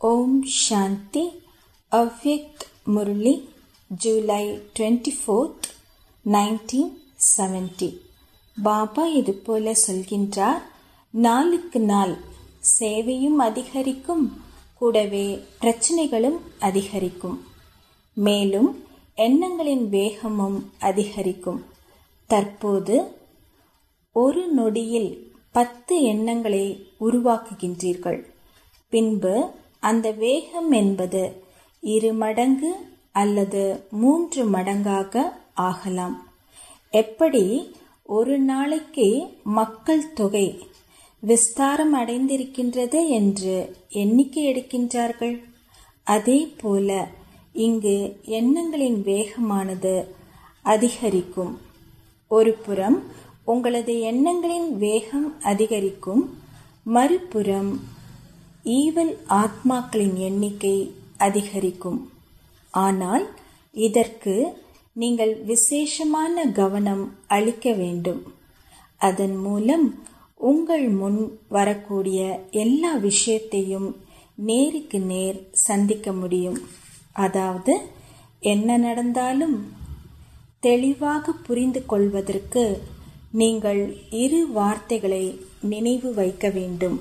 ஓம் Shanti Avyakt Murli July twenty fourth nineteen seventy Baba இது போல சொல்கின்றார் நாளுக்கு நாள் சேவையும் அதிகரிக்கும் கூடவே பிரச்சனைகளும் அதிகரிக்கும் மேலும் எண்ணங்களின் வேகமும் அதிகரிக்கும் தற்போது ஒரு நொடியில் பத்து எண்ணங்களை உருவாக்குகின்றீர்கள் பின்பு அந்த வேகம் என்பது இரு மடங்கு அல்லது மூன்று மடங்காக ஆகலாம் எப்படி ஒரு நாளைக்கு மக்கள் தொகை விஸ்தாரம் அடைந்திருக்கின்றது என்று எண்ணிக்கை எடுக்கின்றார்கள் அதே போல இங்கு எண்ணங்களின் வேகமானது அதிகரிக்கும் ஒரு புறம் உங்களது எண்ணங்களின் வேகம் அதிகரிக்கும் மறுபுறம் ஈவல் ஆத்மாக்களின் எண்ணிக்கை அதிகரிக்கும் ஆனால் இதற்கு நீங்கள் விசேஷமான கவனம் அளிக்க வேண்டும் அதன் மூலம் உங்கள் முன் வரக்கூடிய எல்லா விஷயத்தையும் நேருக்கு நேர் சந்திக்க முடியும் அதாவது என்ன நடந்தாலும் தெளிவாக புரிந்து கொள்வதற்கு நீங்கள் இரு வார்த்தைகளை நினைவு வைக்க வேண்டும்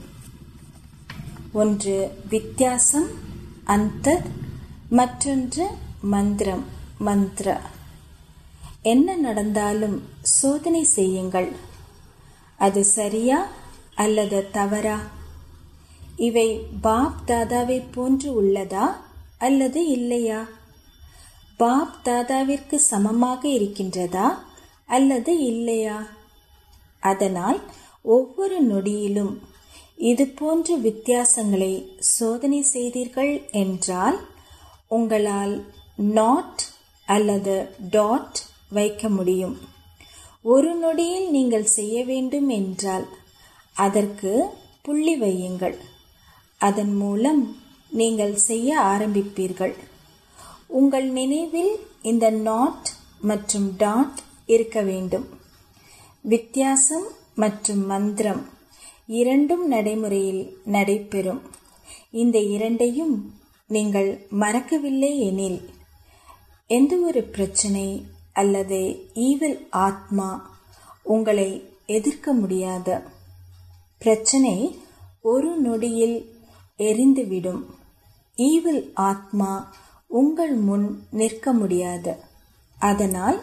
ஒன்று வித்தியாசம் அந்த மற்றொன்று மந்திரம் மந்திர என்ன நடந்தாலும் சோதனை செய்யுங்கள் அது சரியா அல்லது தவறா இவை பாப் தாதாவை போன்று உள்ளதா அல்லது இல்லையா பாப் தாதாவிற்கு சமமாக இருக்கின்றதா அல்லது இல்லையா அதனால் ஒவ்வொரு நொடியிலும் இது போன்ற வித்தியாசங்களை சோதனை செய்தீர்கள் என்றால் உங்களால் நாட் அல்லது டாட் வைக்க முடியும் ஒரு நொடியில் நீங்கள் செய்ய வேண்டும் என்றால் அதற்கு புள்ளி வையுங்கள் அதன் மூலம் நீங்கள் செய்ய ஆரம்பிப்பீர்கள் உங்கள் நினைவில் இந்த நாட் மற்றும் டாட் இருக்க வேண்டும் வித்தியாசம் மற்றும் மந்திரம் இரண்டும் நடைமுறையில் நடைபெறும் இந்த இரண்டையும் நீங்கள் மறக்கவில்லை எனில் எந்த ஒரு பிரச்சனை அல்லது ஈவில் ஆத்மா உங்களை எதிர்க்க முடியாது பிரச்சனை ஒரு நொடியில் எரிந்துவிடும் ஈவில் ஆத்மா உங்கள் முன் நிற்க முடியாது அதனால்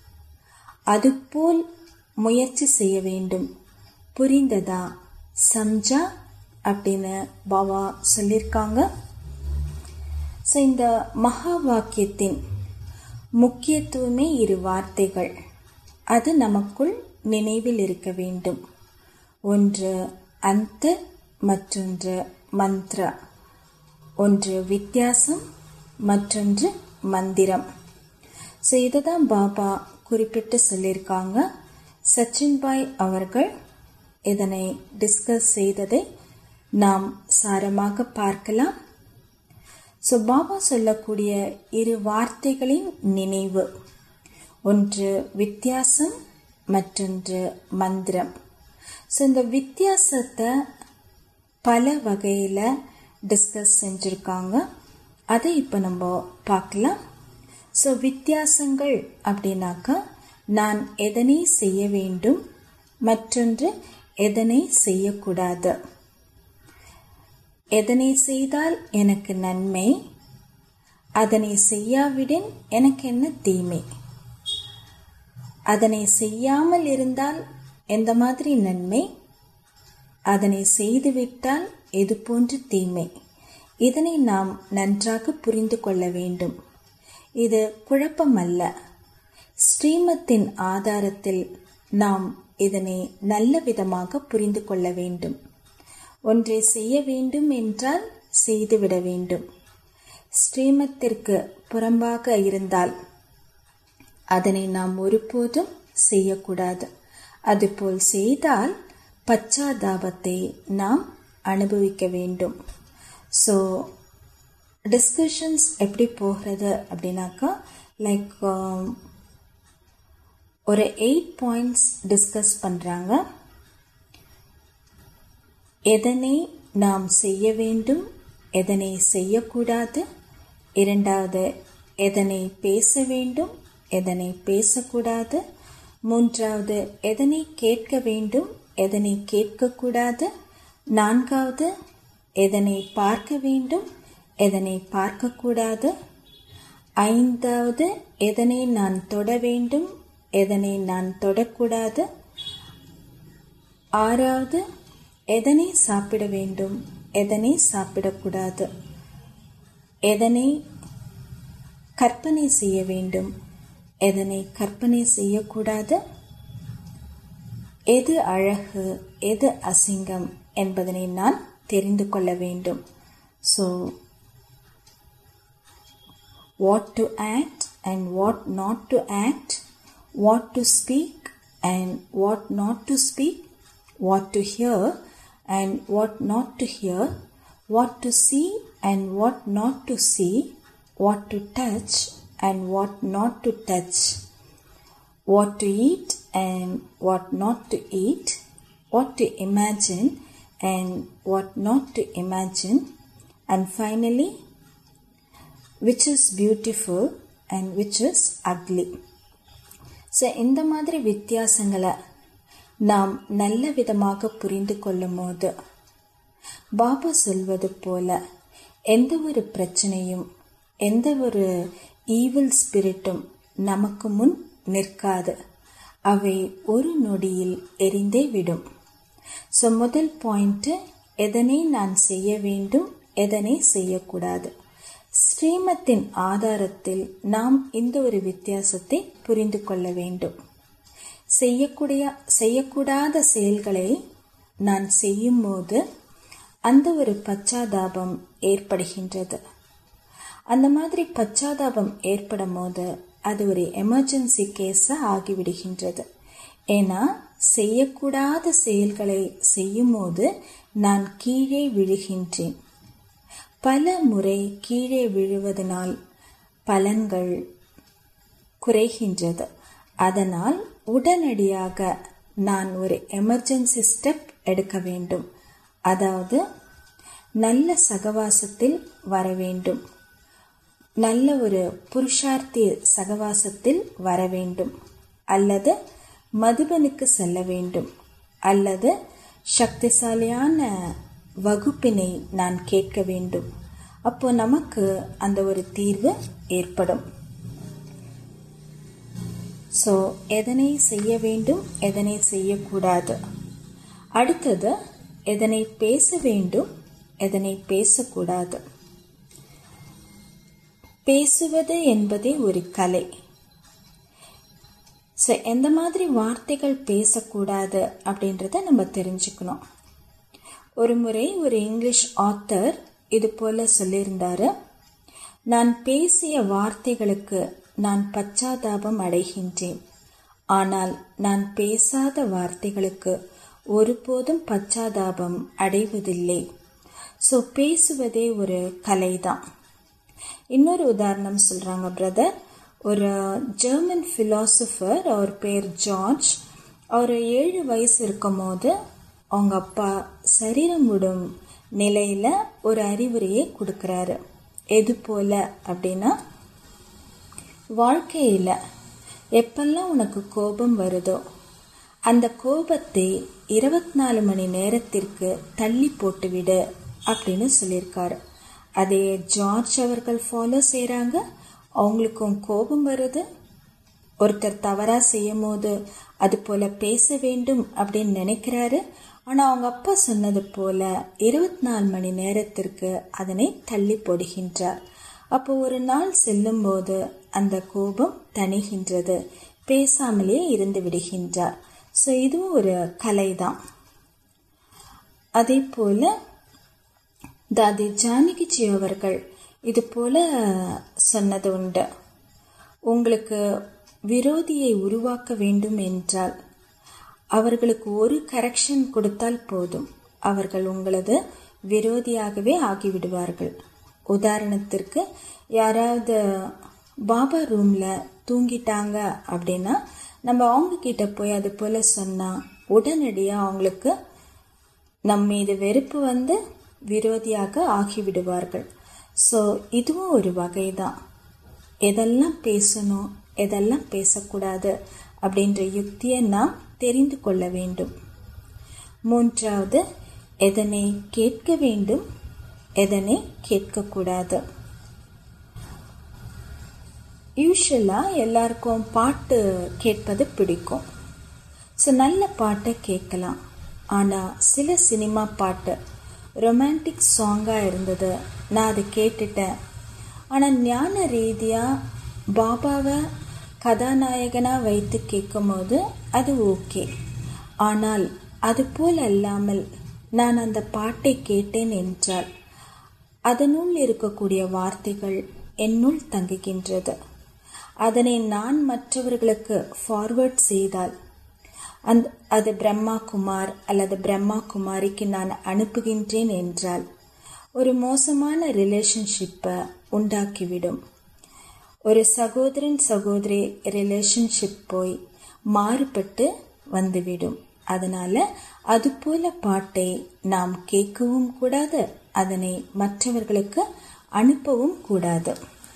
அதுபோல் முயற்சி செய்ய வேண்டும் புரிந்ததா சம்ஜா அப்படின்னு பாபா சொல்லியிருக்காங்க ஸோ இந்த மகா வாக்கியத்தின் முக்கியத்துவமே இரு வார்த்தைகள் அது நமக்குள் நினைவில் இருக்க வேண்டும் ஒன்று அந்த மற்றொன்று மந்த்ர ஒன்று வித்தியாசம் மற்றொன்று மந்திரம் ஸோ இதை தான் பாபா குறிப்பிட்டு சொல்லியிருக்காங்க சச்சின் பாய் அவர்கள் இதனை டிஸ்கஸ் செய்ததை நாம் சாரமாக பார்க்கலாம் ஸோ பாபா சொல்லக்கூடிய இரு வார்த்தைகளின் நினைவு ஒன்று வித்தியாசம் மற்றொன்று மந்திரம் ஸோ இந்த வித்தியாசத்தை பல வகையில் டிஸ்கஸ் செஞ்சுருக்காங்க அதை இப்போ நம்ம பார்க்கலாம் ஸோ வித்தியாசங்கள் அப்படின்னாக்கா நான் எதனை செய்ய வேண்டும் மற்றொன்று எதனை செய்யக்கூடாது எதனை செய்தால் எனக்கு நன்மை அதனை செய்யாவிடின் எனக்கு என்ன தீமை அதனை செய்யாமல் இருந்தால் எந்த மாதிரி நன்மை அதனை செய்துவிட்டால் எது போன்று தீமை இதனை நாம் நன்றாக புரிந்து கொள்ள வேண்டும் இது குழப்பமல்ல ஸ்ரீமத்தின் ஆதாரத்தில் நாம் இதனை நல்ல விதமாக புரிந்து கொள்ள வேண்டும் ஒன்றை செய்ய வேண்டும் என்றால் செய்துவிட வேண்டும் ஸ்ரீமத்திற்கு புறம்பாக இருந்தால் அதனை நாம் ஒருபோதும் செய்யக்கூடாது அதுபோல் செய்தால் பச்சாதாபத்தை நாம் அனுபவிக்க வேண்டும் ஸோ டிஸ்கஷன்ஸ் எப்படி போகிறது அப்படின்னாக்கா லைக் ஒரு எயிட் பாயிண்ட்ஸ் டிஸ்கஸ் பண்ணுறாங்க எதனை நாம் செய்ய வேண்டும் எதனை செய்யக்கூடாது இரண்டாவது எதனை பேச வேண்டும் எதனை பேசக்கூடாது மூன்றாவது எதனை கேட்க வேண்டும் எதனை கேட்கக்கூடாது நான்காவது எதனை பார்க்க வேண்டும் எதனை பார்க்கக்கூடாது ஐந்தாவது எதனை நான் தொட வேண்டும் எதனை நான் தொடக்கூடாது ஆறாவது எதனை சாப்பிட வேண்டும் எதனை சாப்பிடக்கூடாது எதனை கற்பனை செய்ய வேண்டும் எதனை கற்பனை செய்யக்கூடாது எது அழகு எது அசிங்கம் என்பதனை நான் தெரிந்து கொள்ள வேண்டும் so what to act and what not to act, what to speak and what not to speak, what to hear and what not to hear, what to see and what not to see, what to touch and what not to touch, what to eat and what not to eat, what to imagine and what not to imagine, and finally, which is beautiful and which is ugly. So இந்த மாதிரி வித்தியாசங்களை நாம் நல்ல விதமாக புரிந்து கொள்ளும் போது பாபா சொல்வது போல எந்த ஒரு பிரச்சனையும் எந்த ஒரு ஈவில் ஸ்பிரிட்டும் நமக்கு முன் நிற்காது அவை ஒரு நொடியில் எரிந்தே விடும் ஸோ முதல் பாயிண்ட்டு எதனை நான் செய்ய வேண்டும் எதனை செய்யக்கூடாது ஸ்ரீமத்தின் ஆதாரத்தில் நாம் இந்த ஒரு வித்தியாசத்தை புரிந்து கொள்ள வேண்டும் செய்யக்கூடிய செய்யக்கூடாத செயல்களை நான் செய்யும்போது அந்த ஒரு பச்சாதாபம் ஏற்படுகின்றது அந்த மாதிரி பச்சாதாபம் ஏற்படும் போது அது ஒரு எமர்ஜென்சி கேஸாக ஆகிவிடுகின்றது ஏன்னா செய்யக்கூடாத செயல்களை செய்யும்போது நான் கீழே விழுகின்றேன் பல முறை கீழே விழுவதனால் பலன்கள் குறைகின்றது அதனால் உடனடியாக நான் ஒரு எமர்ஜென்சி ஸ்டெப் எடுக்க வேண்டும் அதாவது நல்ல சகவாசத்தில் வர வேண்டும் நல்ல ஒரு புருஷார்த்தி சகவாசத்தில் வர வேண்டும் அல்லது மதுபனுக்கு செல்ல வேண்டும் அல்லது சக்திசாலியான வகுப்பினை நான் கேட்க வேண்டும் அப்போ நமக்கு அந்த ஒரு தீர்வு ஏற்படும் ஸோ எதனை செய்ய வேண்டும் எதனை செய்யக்கூடாது அடுத்தது எதனை பேச வேண்டும் எதனை பேசக்கூடாது பேசுவது என்பதே ஒரு கலை ஸோ எந்த மாதிரி வார்த்தைகள் பேசக்கூடாது அப்படின்றத நம்ம தெரிஞ்சுக்கணும் ஒரு முறை ஒரு இங்கிலீஷ் ஆத்தர் இது போல சொல்லியிருந்தாரு நான் பேசிய வார்த்தைகளுக்கு நான் பச்சாதாபம் அடைகின்றேன் ஆனால் நான் பேசாத வார்த்தைகளுக்கு ஒருபோதும் பச்சாதாபம் அடைவதில்லை ஸோ பேசுவதே ஒரு கலைதான் இன்னொரு உதாரணம் சொல்றாங்க பிரதர் ஒரு ஜெர்மன் ஃபிலாசபர் அவர் பேர் ஜார்ஜ் அவர் ஏழு வயசு இருக்கும் போது அவங்க அப்பா சரீரம் விடும் நிலையில ஒரு அறிவுரையை கொடுக்கறாரு எது போல அப்படின்னா வாழ்க்கையில எப்பெல்லாம் உனக்கு கோபம் வருதோ அந்த கோபத்தை இருபத்தி நாலு மணி நேரத்திற்கு தள்ளி போட்டுவிடு அப்படின்னு சொல்லியிருக்காரு அதே ஜார்ஜ் அவர்கள் ஃபாலோ செய்கிறாங்க அவங்களுக்கும் கோபம் வருது ஒருத்தர் தவறாக செய்யும் போது அது போல பேச வேண்டும் அப்படின்னு நினைக்கிறாரு ஆனால் அவங்க அப்பா சொன்னது போல இருபத்தி நாலு மணி நேரத்திற்கு அதனை தள்ளி போடுகின்றார் அப்போ ஒரு நாள் செல்லும்போது அந்த கோபம் தணிகின்றது பேசாமலே இருந்து விடுகின்றார் ஸோ இதுவும் ஒரு கலை தான் அதே போல தாதி ஜானகிஜி அவர்கள் இது போல சொன்னது உண்டு உங்களுக்கு விரோதியை உருவாக்க வேண்டும் என்றால் அவர்களுக்கு ஒரு கரெக்ஷன் கொடுத்தால் போதும் அவர்கள் உங்களது விரோதியாகவே ஆகிவிடுவார்கள் உதாரணத்திற்கு யாராவது பாபா ரூம்ல தூங்கிட்டாங்க அப்படின்னா நம்ம அவங்க கிட்ட போய் அது போல சொன்னா உடனடியாக அவங்களுக்கு நம் மீது வெறுப்பு வந்து விரோதியாக ஆகிவிடுவார்கள் ஸோ இதுவும் ஒரு வகை தான் எதெல்லாம் பேசணும் எதெல்லாம் பேசக்கூடாது அப்படின்ற யுக்தியை நாம் தெரிந்து கொள்ள வேண்டும் மூன்றாவது எதனை கேட்க வேண்டும் எதனை கேட்கக்கூடாது யூஸ்வலாக எல்லாருக்கும் பாட்டு கேட்பது பிடிக்கும் ஸோ நல்ல பாட்டை கேட்கலாம் ஆனால் சில சினிமா பாட்டு ரொமான்டிக் சாங்காக இருந்தது நான் அதை கேட்டுட்டேன் ஆனால் ஞான ரீதியாக பாபாவை கதாநாயகனாக வைத்து கேட்கும்போது அது ஓகே ஆனால் அது போல் அல்லாமல் நான் அந்த பாட்டை கேட்டேன் என்றால் அதனுள் இருக்கக்கூடிய வார்த்தைகள் என்னுள் தங்குகின்றது அதனை நான் மற்றவர்களுக்கு ஃபார்வர்ட் செய்தால் அந்த அது பிரம்மா குமார் அல்லது பிரம்மா குமாரிக்கு நான் அனுப்புகின்றேன் என்றால் ஒரு மோசமான ரிலேஷன்ஷிப்பை உண்டாக்கிவிடும் ஒரு சகோதரன் சகோதரி ரிலேஷன்ஷிப் போய் மாறுபட்டு வந்துவிடும் அதனால அது போல பாட்டை நாம் கேட்கவும் கூடாது அதனை மற்றவர்களுக்கு அனுப்பவும் கூடாது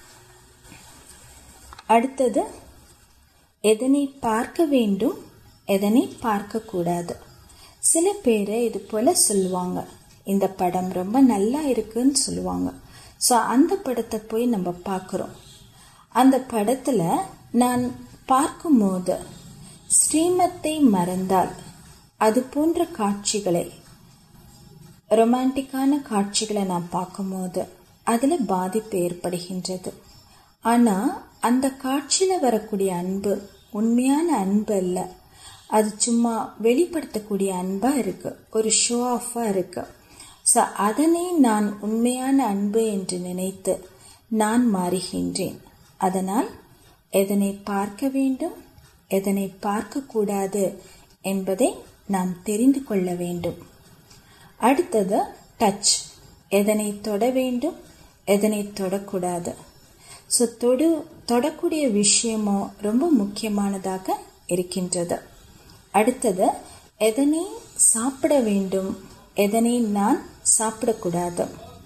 அடுத்தது எதனை பார்க்க வேண்டும் எதனை பார்க்கக்கூடாது சில பேர் இது போல சொல்லுவாங்க இந்த படம் ரொம்ப நல்லா இருக்குன்னு சொல்லுவாங்க ஸோ அந்த படத்தை போய் நம்ம பார்க்குறோம் அந்த படத்தில் நான் பார்க்கும்போது ஸ்ரீமத்தை மறந்தால் அது போன்ற காட்சிகளை ரொமான்டிக்கான காட்சிகளை நான் பார்க்கும்போது அதில் பாதிப்பு ஏற்படுகின்றது ஆனால் அந்த காட்சியில் வரக்கூடிய அன்பு உண்மையான அன்பு அல்ல அது சும்மா வெளிப்படுத்தக்கூடிய அன்பாக இருக்குது ஒரு ஷோ ஆஃபாக இருக்குது ஸோ அதனை நான் உண்மையான அன்பு என்று நினைத்து நான் மாறுகின்றேன் அதனால் எதனை பார்க்க வேண்டும் எதனை பார்க்கக்கூடாது என்பதை நாம் தெரிந்து கொள்ள வேண்டும் அடுத்தது டச் எதனை தொட வேண்டும் எதனை தொடக்கூடாது ஸோ தொடு தொடக்கூடிய விஷயமோ ரொம்ப முக்கியமானதாக இருக்கின்றது அடுத்தது எதனை சாப்பிட வேண்டும் எதனை நான் சாப்பிடக்கூடாது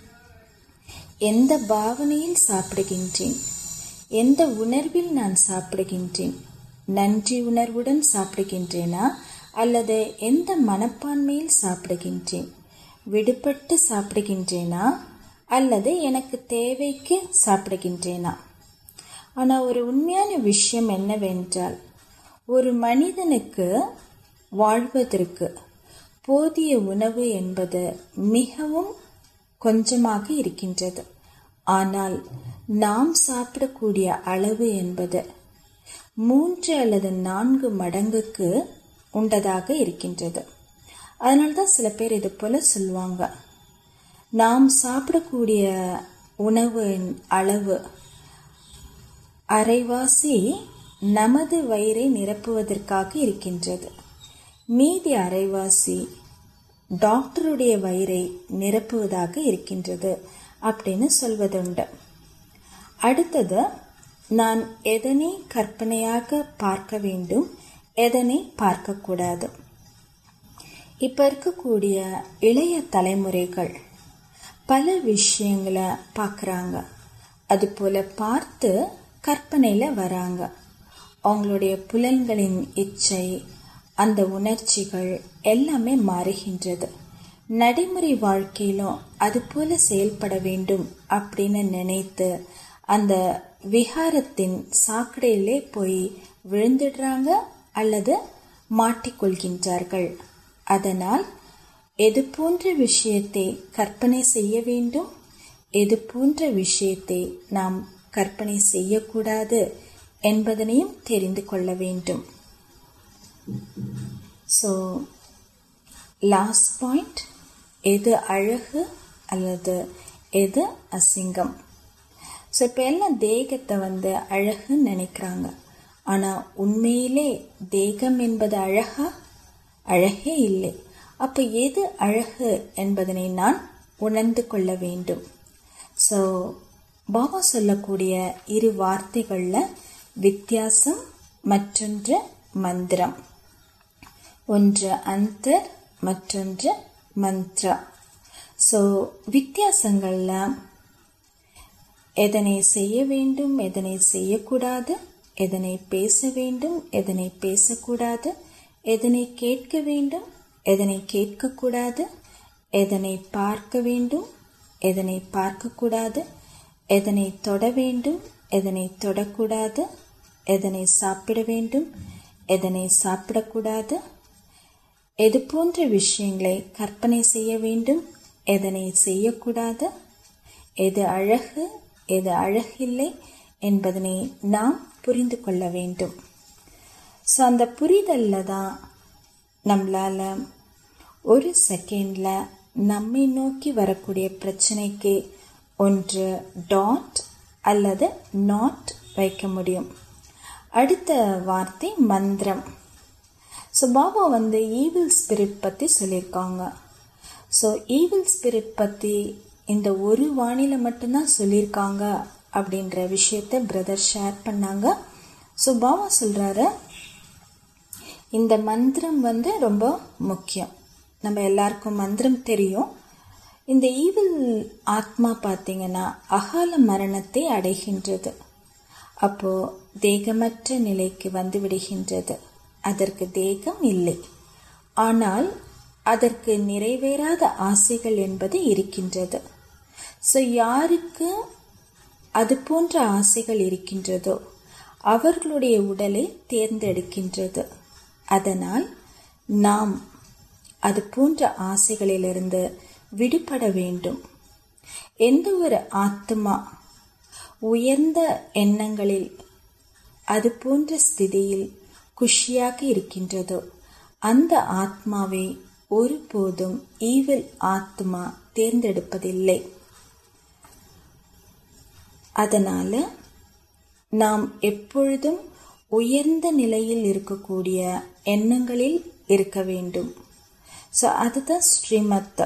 எந்த பாவனையில் சாப்பிடுகின்றேன் எந்த உணர்வில் நான் சாப்பிடுகின்றேன் நன்றி உணர்வுடன் சாப்பிடுகின்றேனா அல்லது எந்த மனப்பான்மையில் சாப்பிடுகின்றேன் விடுபட்டு சாப்பிடுகின்றேனா அல்லது எனக்கு தேவைக்கு சாப்பிடுகின்றேனா ஆனால் ஒரு உண்மையான விஷயம் என்னவென்றால் ஒரு மனிதனுக்கு வாழ்வதற்கு போதிய உணவு என்பது மிகவும் கொஞ்சமாக இருக்கின்றது ஆனால் நாம் சாப்பிடக்கூடிய அளவு என்பது மூன்று அல்லது நான்கு மடங்குக்கு உண்டதாக இருக்கின்றது அதனால்தான் சில பேர் இது போல சொல்லுவாங்க நாம் சாப்பிடக்கூடிய உணவின் அளவு அரைவாசி நமது வயிறை நிரப்புவதற்காக இருக்கின்றது மீதி அரைவாசி டாக்டருடைய வயிறை நிரப்புவதாக இருக்கின்றது அப்படின்னு சொல்வதுண்டு அடுத்தது நான் எதனை கற்பனையாக பார்க்க வேண்டும் எதனை பார்க்கக்கூடாது இப்போ இருக்கக்கூடிய இளைய தலைமுறைகள் பல விஷயங்களை பார்க்குறாங்க அதுபோல் பார்த்து கற்பனையில் வராங்க அவங்களுடைய புலன்களின் இச்சை அந்த உணர்ச்சிகள் எல்லாமே மாறுகின்றது நடைமுறை வாழ்க்கையிலும் அது போல செயல்பட வேண்டும் அப்படின்னு நினைத்து அந்த விகாரத்தின் சாக்கடையிலே போய் விழுந்துடுறாங்க அல்லது மாட்டிக்கொள்கின்றார்கள் அதனால் எது போன்ற விஷயத்தை கற்பனை செய்ய வேண்டும் எது போன்ற விஷயத்தை நாம் கற்பனை செய்யக்கூடாது என்பதனையும் தெரிந்து கொள்ள வேண்டும் ஸோ லாஸ்ட் பாயிண்ட் எது அழகு அல்லது எது அசிங்கம் ஸோ இப்போ எல்லாம் தேகத்தை வந்து அழகுன்னு நினைக்கிறாங்க ஆனால் உண்மையிலே தேகம் என்பது அழகா அழகே இல்லை அப்போ எது அழகு என்பதனை நான் உணர்ந்து கொள்ள வேண்டும் ஸோ பாபா சொல்லக்கூடிய இரு வார்த்தைகளில் வித்தியாசம் மற்றொன்று மந்திரம் ஒன்று அந்தர் மற்றொன்று மந்த்ரா ஸோ வித்தியாசங்களில் எதனை செய்ய வேண்டும் எதனை செய்யக்கூடாது எதனை பேச வேண்டும் எதனை பேசக்கூடாது எதனை கேட்க வேண்டும் எதனை கேட்கக்கூடாது எதனை பார்க்க வேண்டும் எதனை பார்க்கக்கூடாது எதனை தொட வேண்டும் எதனை தொடக்கூடாது எதனை சாப்பிட வேண்டும் எதனை சாப்பிடக்கூடாது எது போன்ற விஷயங்களை கற்பனை செய்ய வேண்டும் எதனை செய்யக்கூடாது எது அழகு எது அழகில்லை என்பதனை நாம் புரிந்து கொள்ள வேண்டும் ஸோ அந்த புரிதலில் தான் நம்மளால் ஒரு செகண்டில் நம்மை நோக்கி வரக்கூடிய பிரச்சனைக்கு ஒன்று டாட் அல்லது நாட் வைக்க முடியும் அடுத்த வார்த்தை மந்திரம் ஸோ பாபா வந்து ஈவில் ஸ்பிரிட் பற்றி சொல்லியிருக்காங்க ஸோ ஈவில் ஸ்பிரிட் பற்றி இந்த ஒரு வானிலை மட்டும்தான் சொல்லியிருக்காங்க அப்படின்ற விஷயத்த பிரதர் ஷேர் பண்ணாங்க ஸோ பாபா சொல்கிறாரு இந்த மந்திரம் வந்து ரொம்ப முக்கியம் நம்ம எல்லாருக்கும் மந்திரம் தெரியும் இந்த ஈவில் ஆத்மா பார்த்தீங்கன்னா அகால மரணத்தை அடைகின்றது அப்போ தேகமற்ற நிலைக்கு வந்து விடுகின்றது அதற்கு தேகம் இல்லை ஆனால் அதற்கு நிறைவேறாத ஆசைகள் என்பது இருக்கின்றது ஸோ யாருக்கு அது போன்ற ஆசைகள் இருக்கின்றதோ அவர்களுடைய உடலை தேர்ந்தெடுக்கின்றது அதனால் நாம் அது போன்ற ஆசைகளிலிருந்து விடுபட வேண்டும் எந்த ஒரு ஆத்மா உயர்ந்த எண்ணங்களில் அது போன்ற ஸ்திதியில் குஷியாக இருக்கின்றதோ அந்த ஆத்மாவை ஒருபோதும் ஈவில் ஆத்மா தேர்ந்தெடுப்பதில்லை அதனால நாம் எப்பொழுதும் உயர்ந்த நிலையில் இருக்கக்கூடிய எண்ணங்களில் இருக்க வேண்டும் ஸோ அதுதான் ஸ்ரீமத்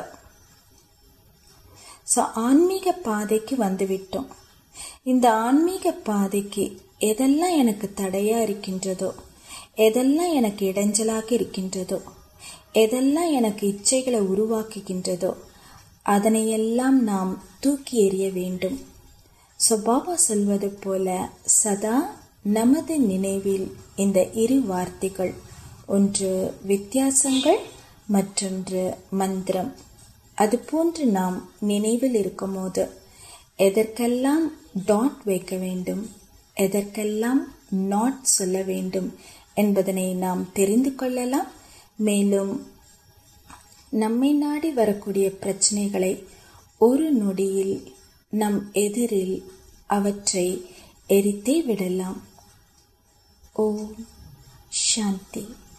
ஸோ ஆன்மீக பாதைக்கு வந்துவிட்டோம் இந்த ஆன்மீக பாதைக்கு எதெல்லாம் எனக்கு தடையா இருக்கின்றதோ எதெல்லாம் எனக்கு இடைஞ்சலாக இருக்கின்றதோ எதெல்லாம் எனக்கு இச்சைகளை உருவாக்குகின்றதோ அதனையெல்லாம் நாம் தூக்கி எறிய வேண்டும் ஸோ பாபா சொல்வது போல சதா நமது நினைவில் இந்த இரு வார்த்தைகள் ஒன்று வித்தியாசங்கள் மற்றொன்று மந்திரம் அதுபோன்று நாம் நினைவில் இருக்கும்போது எதற்கெல்லாம் டாட் வைக்க வேண்டும் எதற்கெல்லாம் நாட் சொல்ல வேண்டும் என்பதனை நாம் தெரிந்து கொள்ளலாம் மேலும் நம்மை நாடி வரக்கூடிய பிரச்சனைகளை ஒரு நொடியில் நம் எதிரில் அவற்றை எரித்தே விடலாம் ஓம் சாந்தி